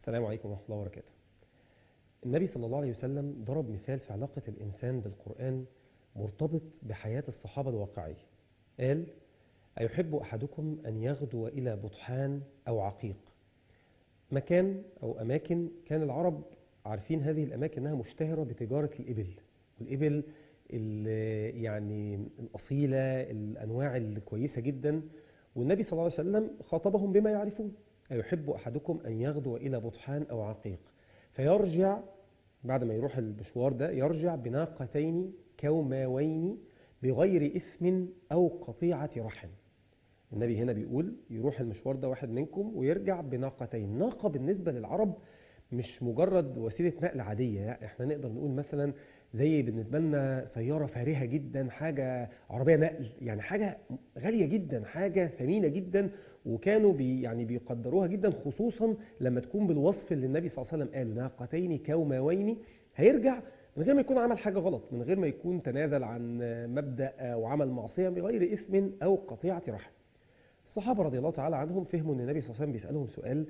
السلام عليكم ورحمة الله وبركاته النبي صلى الله عليه وسلم ضرب مثال في علاقة الإنسان بالقرآن مرتبط بحياة الصحابة الواقعية قال أيحب أحدكم أن يغدو إلى بطحان أو عقيق مكان أو أماكن كان العرب عارفين هذه الأماكن أنها مشتهرة بتجارة الإبل والإبل ال- يعني الأصيلة الأنواع الكويسة جدا والنبي صلى الله عليه وسلم خاطبهم بما يعرفون أيحب أحدكم أن يغدو إلى بطحان أو عقيق فيرجع بعد ما يروح المشوار ده يرجع بناقتين كوماوين بغير إثم أو قطيعة رحم النبي هنا بيقول يروح المشوار ده واحد منكم ويرجع بناقتين ناقة بالنسبة للعرب مش مجرد وسيلة نقل عادية يعني احنا نقدر نقول مثلا زي بالنسبة لنا سيارة فارهة جدا حاجة عربية نقل يعني حاجة غالية جدا حاجة ثمينة جدا وكانوا بي يعني بيقدروها جدا خصوصا لما تكون بالوصف اللي النبي صلى الله عليه وسلم قال ناقتين كوماوين هيرجع من غير ما يكون عمل حاجة غلط من غير ما يكون تنازل عن مبدأ أو عمل معصية بغير إثم أو قطيعة رحم الصحابة رضي الله تعالى عنهم فهموا أن النبي صلى الله عليه وسلم بيسألهم سؤال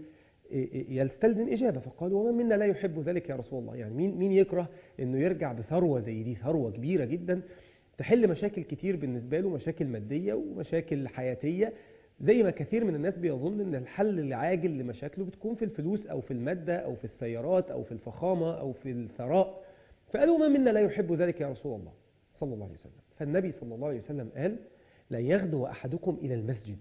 يستلزم إجابة فقالوا ومن منا لا يحب ذلك يا رسول الله يعني مين مين يكره أنه يرجع بثروة زي دي ثروة كبيرة جدا تحل مشاكل كتير بالنسبة له مشاكل مادية ومشاكل حياتية زي ما كثير من الناس بيظن ان الحل العاجل لمشاكله بتكون في الفلوس او في المادة او في السيارات او في الفخامة او في الثراء فقالوا ما منا لا يحب ذلك يا رسول الله صلى الله عليه وسلم فالنبي صلى الله عليه وسلم قال لا يغدو أحدكم إلى المسجد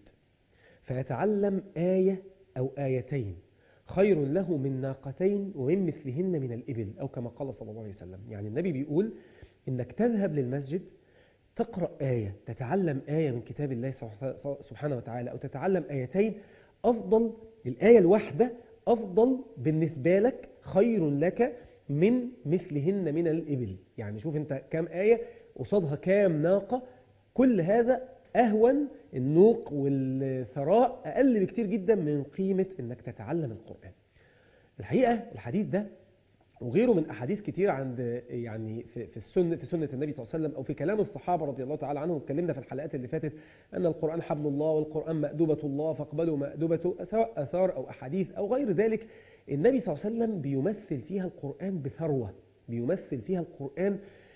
فيتعلم آية أو آيتين خير له من ناقتين ومن مثلهن من الإبل أو كما قال صلى الله عليه وسلم يعني النبي بيقول إنك تذهب للمسجد تقرأ آية تتعلم آية من كتاب الله سبحانه وتعالى أو تتعلم آيتين أفضل الآية الواحدة أفضل بالنسبة لك خير لك من مثلهن من الإبل يعني شوف أنت كام آية قصادها كام ناقة كل هذا أهون النوق والثراء أقل بكتير جدا من قيمة أنك تتعلم القرآن الحقيقة الحديث ده وغيره من أحاديث كتير عند يعني في في السنة في سنة النبي صلى الله عليه وسلم أو في كلام الصحابة رضي الله تعالى عنهم اتكلمنا في الحلقات اللي فاتت أن القرآن حبل الله والقرآن مأدوبة الله فاقبلوا مأدوبته سواء أثار أو أحاديث أو غير ذلك النبي صلى الله عليه وسلم بيمثل فيها القرآن بثروة بيمثل فيها القرآن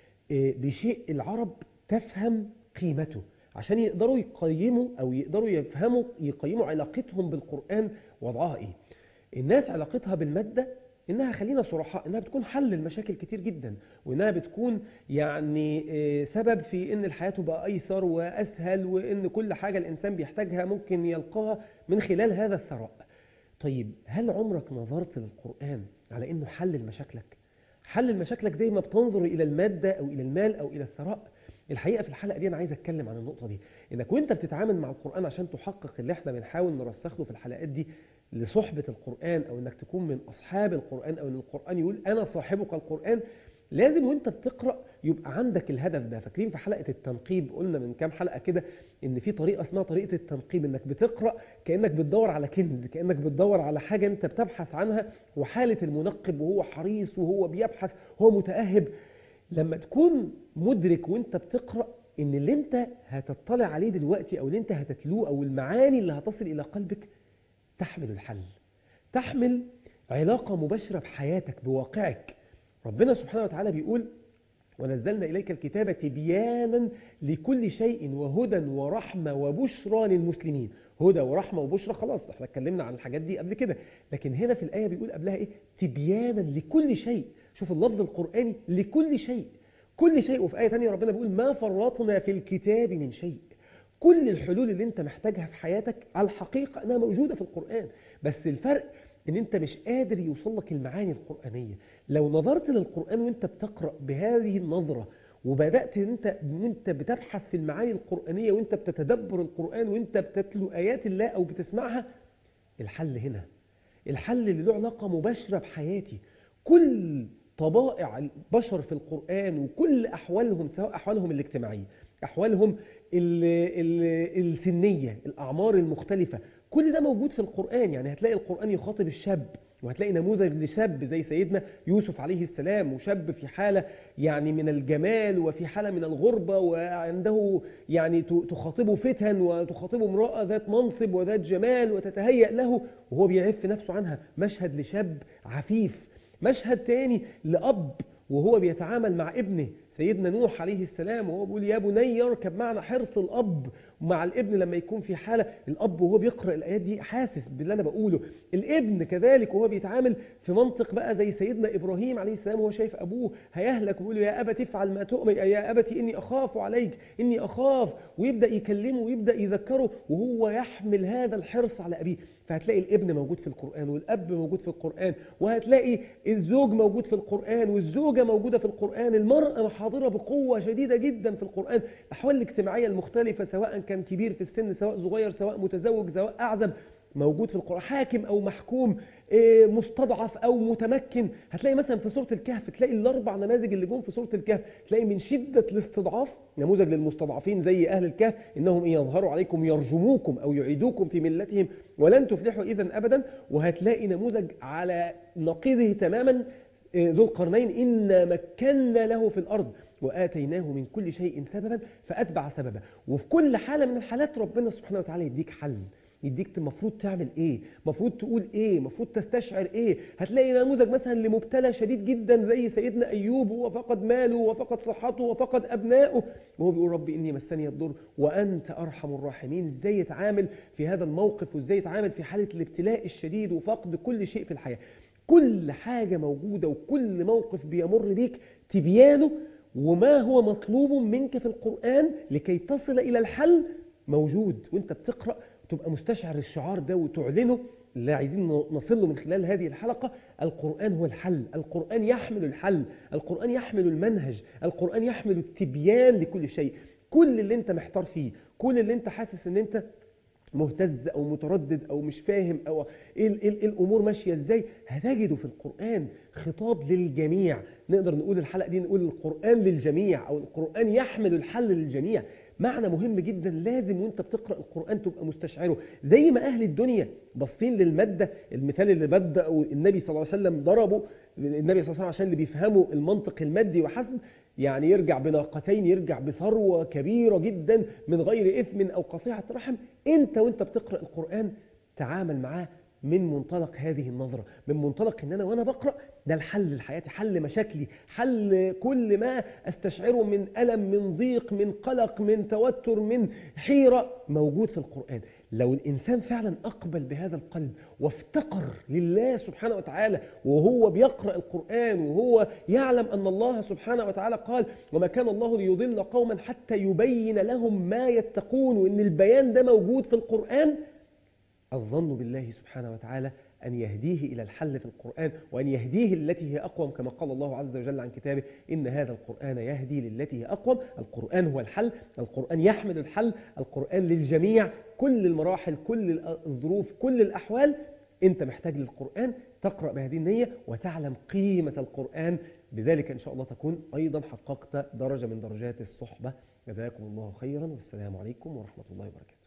بشيء العرب تفهم قيمته عشان يقدروا يقيموا أو يقدروا يفهموا يقيموا علاقتهم بالقرآن وضعها إيه الناس علاقتها بالمادة إنها خلينا صرحاء إنها بتكون حل المشاكل كتير جدا وإنها بتكون يعني سبب في إن الحياة تبقى أيسر وأسهل وإن كل حاجة الإنسان بيحتاجها ممكن يلقاها من خلال هذا الثراء طيب هل عمرك نظرت للقرآن على إنه حل لمشاكلك حل لمشاكلك زي ما بتنظر إلى المادة أو إلى المال أو إلى الثراء الحقيقة في الحلقة دي أنا عايز أتكلم عن النقطة دي إنك وإنت بتتعامل مع القرآن عشان تحقق اللي إحنا بنحاول نرسخ له في الحلقات دي لصحبة القرآن أو إنك تكون من أصحاب القرآن أو إن القرآن يقول أنا صاحبك القرآن لازم وإنت بتقرأ يبقى عندك الهدف ده فاكرين في حلقة التنقيب قلنا من كام حلقة كده إن في طريقة اسمها طريقة التنقيب إنك بتقرأ كأنك بتدور على كنز كأنك بتدور على حاجة أنت بتبحث عنها وحالة المنقب وهو حريص وهو بيبحث هو متأهب لما تكون مدرك وانت بتقرأ ان اللي انت هتطلع عليه دلوقتي او اللي انت هتتلوه او المعاني اللي هتصل الى قلبك تحمل الحل تحمل علاقة مباشرة بحياتك بواقعك ربنا سبحانه وتعالى بيقول ونزلنا إليك الكتاب تبيانا لكل شيء وهدى ورحمة وبشرى للمسلمين هدى ورحمة وبشرى خلاص احنا اتكلمنا عن الحاجات دي قبل كده لكن هنا في الآية بيقول قبلها ايه تبيانا لكل شيء شوف اللفظ القرآني لكل شيء كل شيء وفي آية تانية ربنا بيقول ما فرطنا في الكتاب من شيء كل الحلول اللي انت محتاجها في حياتك على الحقيقة انها موجودة في القرآن بس الفرق ان انت مش قادر يوصل لك المعاني القرآنية لو نظرت للقرآن وانت بتقرأ بهذه النظرة وبدأت انت وانت بتبحث في المعاني القرآنية وانت بتتدبر القرآن وانت بتتلو آيات الله او بتسمعها الحل هنا الحل اللي له علاقة مباشرة بحياتي كل طبائع البشر في القرآن وكل أحوالهم سواء أحوالهم الاجتماعية أحوالهم ال ال السنية الأعمار المختلفة كل ده موجود في القرآن يعني هتلاقي القرآن يخاطب الشاب وهتلاقي نموذج لشاب زي سيدنا يوسف عليه السلام وشاب في حالة يعني من الجمال وفي حالة من الغربة وعنده يعني تخاطبه فتن وتخاطبه امرأة ذات منصب وذات جمال وتتهيأ له وهو بيعف نفسه عنها مشهد لشاب عفيف مشهد تاني لأب وهو بيتعامل مع ابنه سيدنا نوح عليه السلام وهو بيقول يا بني اركب معنا حرص الأب مع الابن لما يكون في حالة الأب وهو بيقرأ الآيات دي حاسس باللي أنا بقوله الابن كذلك وهو بيتعامل في منطق بقى زي سيدنا إبراهيم عليه السلام وهو شايف أبوه هيهلك ويقول له يا أبت افعل ما تؤمر يا أبت إني أخاف عليك إني أخاف ويبدأ يكلمه ويبدأ يذكره وهو يحمل هذا الحرص على أبيه فهتلاقي الابن موجود في القرآن والأب موجود في القرآن وهتلاقي الزوج موجود في القرآن والزوجة موجودة في القرآن المرأة حاضرة بقوة شديدة جدا في القرآن الأحوال الاجتماعية المختلفة سواء كان كبير في السن سواء صغير سواء متزوج سواء أعزب موجود في القرآن حاكم أو محكوم مستضعف أو متمكن هتلاقي مثلا في سورة الكهف تلاقي الأربع نماذج اللي جم في سورة الكهف تلاقي من شدة الاستضعاف نموذج للمستضعفين زي أهل الكهف إنهم إن يظهروا عليكم يرجموكم أو يعيدوكم في ملتهم ولن تفلحوا إذا أبدا وهتلاقي نموذج على نقيضه تماما ذو القرنين إنا مكنا له في الأرض وآتيناه من كل شيء سببا فأتبع سببا وفي كل حالة من الحالات ربنا سبحانه وتعالى يديك حل يديك المفروض تعمل ايه المفروض تقول ايه المفروض تستشعر ايه هتلاقي نموذج مثلا لمبتلى شديد جدا زي سيدنا ايوب هو فقد ماله وفقد صحته وفقد ابنائه وهو بيقول رب اني مسني الضر وانت ارحم الراحمين ازاي يتعامل في هذا الموقف وازاي يتعامل في حاله الابتلاء الشديد وفقد كل شيء في الحياه كل حاجه موجوده وكل موقف بيمر بيك تبيانه وما هو مطلوب منك في القرآن لكي تصل إلى الحل موجود وانت بتقرأ تبقى مستشعر الشعار ده وتعلنه اللي عايزين نصل له من خلال هذه الحلقة القرآن هو الحل القرآن يحمل الحل القرآن يحمل المنهج القرآن يحمل التبيان لكل شيء كل اللي انت محتار فيه كل اللي انت حاسس ان انت مهتز او متردد او مش فاهم او ايه, إيه, إيه الامور ماشيه ازاي هتجده في القران خطاب للجميع نقدر نقول الحلقه دي نقول القران للجميع او القران يحمل الحل للجميع معنى مهم جدا لازم وانت بتقرا القران تبقى مستشعره زي ما اهل الدنيا باصين للماده المثال اللي بدا النبي صلى الله عليه وسلم ضربه النبي صلى الله عليه وسلم عشان اللي بيفهموا المنطق المادي وحسب يعني يرجع بناقتين يرجع بثروة كبيرة جدا من غير إثم أو قطيعة رحم أنت وأنت بتقرأ القرآن تعامل معاه من منطلق هذه النظرة من منطلق ان انا وانا بقرأ ده الحل لحياتي حل مشاكلي حل كل ما استشعره من ألم من ضيق من قلق من توتر من حيرة موجود في القرآن لو الإنسان فعلا أقبل بهذا القلب وافتقر لله سبحانه وتعالى وهو بيقرأ القرآن وهو يعلم أن الله سبحانه وتعالى قال وما كان الله ليضل قوما حتى يبين لهم ما يتقون وإن البيان ده موجود في القرآن الظن بالله سبحانه وتعالى أن يهديه إلى الحل في القرآن وأن يهديه التي هي أقوم كما قال الله عز وجل عن كتابه إن هذا القرآن يهدي للتي هي أقوم القرآن هو الحل القرآن يحمل الحل القرآن للجميع كل المراحل كل الظروف كل الأحوال أنت محتاج للقرآن تقرأ بهذه النية وتعلم قيمة القرآن بذلك إن شاء الله تكون أيضا حققت درجة من درجات الصحبة جزاكم الله خيرا والسلام عليكم ورحمة الله وبركاته